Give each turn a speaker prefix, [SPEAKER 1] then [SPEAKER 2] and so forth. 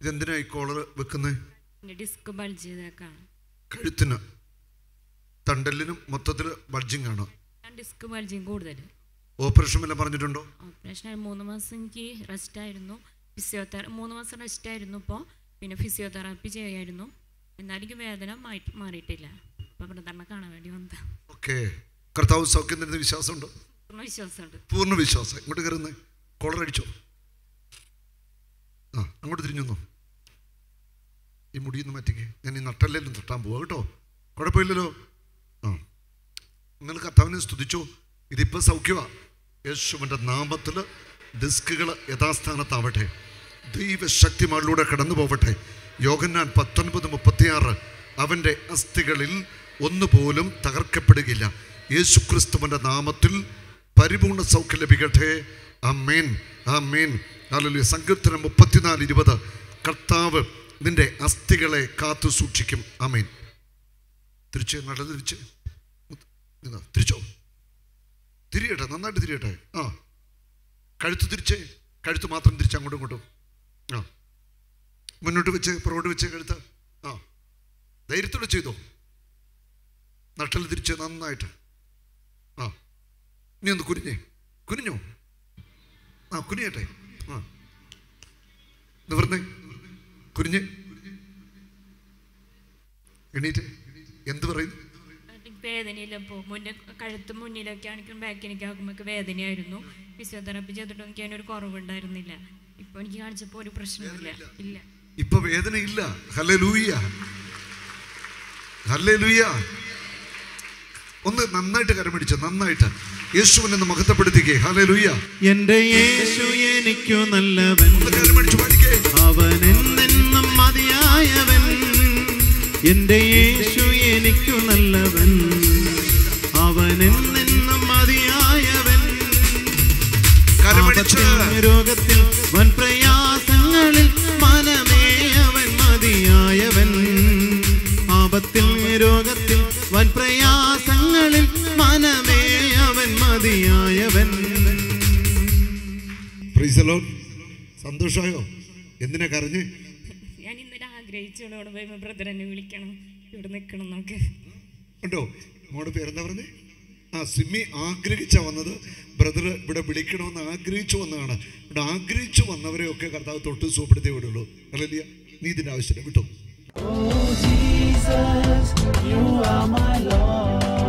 [SPEAKER 1] ഇതെന്തിനാ ഈ കോളർ വെക്കുന്നത്
[SPEAKER 2] എൻ്റെ ഡിസ്ക് ബൾജ് ചെയ്തേക്കാണ്
[SPEAKER 1] കഴുത്തിന് തണ്ടലിനും മൊത്തത്തിൽ ബഡ്ജിങ് ആണ്
[SPEAKER 2] ഞാൻ ഡിസ്ക് ബൾജിങ് കൂടുതൽ
[SPEAKER 1] ഓപ്പറേഷൻ വല്ലതും പറഞ്ഞിട്ടുണ്ടോ
[SPEAKER 2] ഓപ്പറേഷൻ മൂന്ന് മാസം എനിക്ക് റെസ്റ്റ് ആയിരുന്നു ഫിസിയോതെറാപ്പി മൂന്ന് മാസം റെസ്റ്റ് ആയിരുന്നു ഇപ്പോൾ പിന്നെ ഫിസിയോതെറാപ്പി ചെയ്യായിരുന്നു എന്നാലും എനിക്ക് വേദന മാറ്റി മാറിയിട്ടില്ല അപ്പോൾ ബ്രദറിനെ കാണാൻ വേണ്ടി വന്നതാ
[SPEAKER 1] ഓക്കെ കർത്താവ് സൗഖ്യം തരുന്ന വിശ്വാസമുണ്ടോ
[SPEAKER 2] പൂർണ്ണ വിശ്വാസമുണ്ട്
[SPEAKER 1] പൂർണ്ണ വിശ്വാസം ഇങ്ങോട്ട് കയറുന്നേ കോളർ അടിച്ചോ ആ അങ്ങോട്ട് തിരിഞ്ഞു നിന്നോ. ഈ മുടിയൊന്ന് മാറ്റിക്ക് ഞാൻ ഈ നട്ടല്ലേലും തട്ടാൻ പോവാ കേട്ടോ കുഴപ്പമില്ലല്ലോ ആ നിങ്ങൾ കർത്താവിനെ സ്തുതിച്ചോ ഇതിപ്പോൾ സൗഖ്യമാ യേശുവിൻ്റെ നാമത്തിൽ ഡിസ്കുകൾ യഥാസ്ഥാനത്താവട്ടെ ദൈവശക്തിമാരിലൂടെ കടന്നു പോവട്ടെ യോഗന്നാൻ പത്തൊൻപത് മുപ്പത്തിയാറ് അവൻ്റെ അസ്ഥികളിൽ ഒന്നുപോലും തകർക്കപ്പെടുകയില്ല യേശുക്രിസ്തുവിൻ്റെ നാമത്തിൽ പരിപൂർണ സൗഖ്യം ലഭിക്കട്ടെ അമ്മേൻ അമ്മേൻ അല്ലെങ്കിൽ സങ്കീർത്തനം മുപ്പത്തിനാല് ഇരുപത് കർത്താവ് നിന്റെ അസ്ഥികളെ കാത്തു സൂക്ഷിക്കും അമേൻ തിരിച്ച് നട തിരിച്ച് നിന്ന് തിരിച്ചോ തിരിയട്ടെ നന്നായിട്ട് തിരിയട്ടെ ആ കഴുത്ത് തിരിച്ചേ കഴുത്ത് മാത്രം തിരിച്ച് അങ്ങോട്ടും ഇങ്ങോട്ടും ആ മുന്നോട്ട് വെച്ച് പുറകോട്ട് വെച്ച് കഴുത്ത് ആ ധൈര്യത്തോടെ ചെയ്തോ നട്ടൽ തിരിച്ച് നന്നായിട്ട് ആ ഇനി ഒന്ന് കുനിഞ്ഞേ കുനിഞ്ഞോ ആ കുനിയട്ടെ ആ നിവർന്നേ കുനിഞ്ഞ് എണീറ്റ് എന്ത് പറയുന്നു
[SPEAKER 2] എനിക്ക് വേദനയില്ല ഇപ്പോൾ മുന്നേ കഴുത്ത് മുന്നിലൊക്കെ ആണെങ്കിലും ബാക്കിലേക്ക് ആകുമ്പോൾ വേദനയായിരുന്നു ഫിസിയോതെറാപ്പി ചെയ്തിട്ട് എനിക്ക് അതിനൊരു കുറവുണ്ടായിരുന്നില്ല ഇപ്പോൾ എനിക്ക് കാണിച്ചപ്പോൾ ഒരു പ്രശ്നമില്ല ഇല്ല
[SPEAKER 1] ഇപ്പൊ വേദനയില്ല ഹല്ലേ ലൂയ ഹല്ലേ ലൂയ ഒന്ന് നന്നായിട്ട് കരമിടിച്ച് നന്നായിട്ട് യേശുവിനെ ഒന്ന് മഹത്വപ്പെടുത്തിക്കേ ഹല്ലേ ലൂയ
[SPEAKER 3] എന്റെ യേശു എനിക്കു നല്ലവൻ
[SPEAKER 1] ഒന്ന് കരമിടിച്ച് പാടിക്കേ
[SPEAKER 3] അവൻ എന്നെന്നും മതിയായവൻ എന്റെ യേശു എനിക്കു നല്ലവൻ അവൻ എന്നെന്നും മതിയായവൻ
[SPEAKER 1] കരമിടിച്ച്
[SPEAKER 3] ആപത്തിൽ രോഗത്തിൽ വൻ പ്രയാസങ്ങളിൽ മനമേ അവൻ മതിയായവൻ ആപത്തിൽ രോഗത്തിൽ വൻ പ്രയാസങ്ങളിൽ മനമേ അവൻ മതിയായവൻ
[SPEAKER 1] Praise the Lord. സന്തോഷമായോ എന്തിനാ കരഞ്ഞ്
[SPEAKER 2] ഞാൻ ഇന്നലെ ആഗ്രഹിച്ചോളോട് പോയി ബ്രദർ എന്നെ വിളിക്കണം ഇവിടെ നിൽക്കണം എന്നൊക്കെ
[SPEAKER 1] ഉണ്ടോ മോടെ പേരെന്താ പറഞ്ഞേ ആ സിമ്മി ആഗ്രഹിച്ചാ വന്നത് ബ്രദർ ഇവിടെ വിളിക്കണമെന്ന് ആഗ്രഹിച്ചു വന്നതാണ് ഇവിടെ ആഗ്രഹിച്ചു വന്നവരെയൊക്കെ കർത്താവ് തൊട്ട് സുഖപ്പെടുത്തി വിടുള്ളൂ അല്ലല്ല നീ ഇതിന്റെ ആവശ്യമില്ല വിട്ടോ
[SPEAKER 4] Jesus, you are my Lord.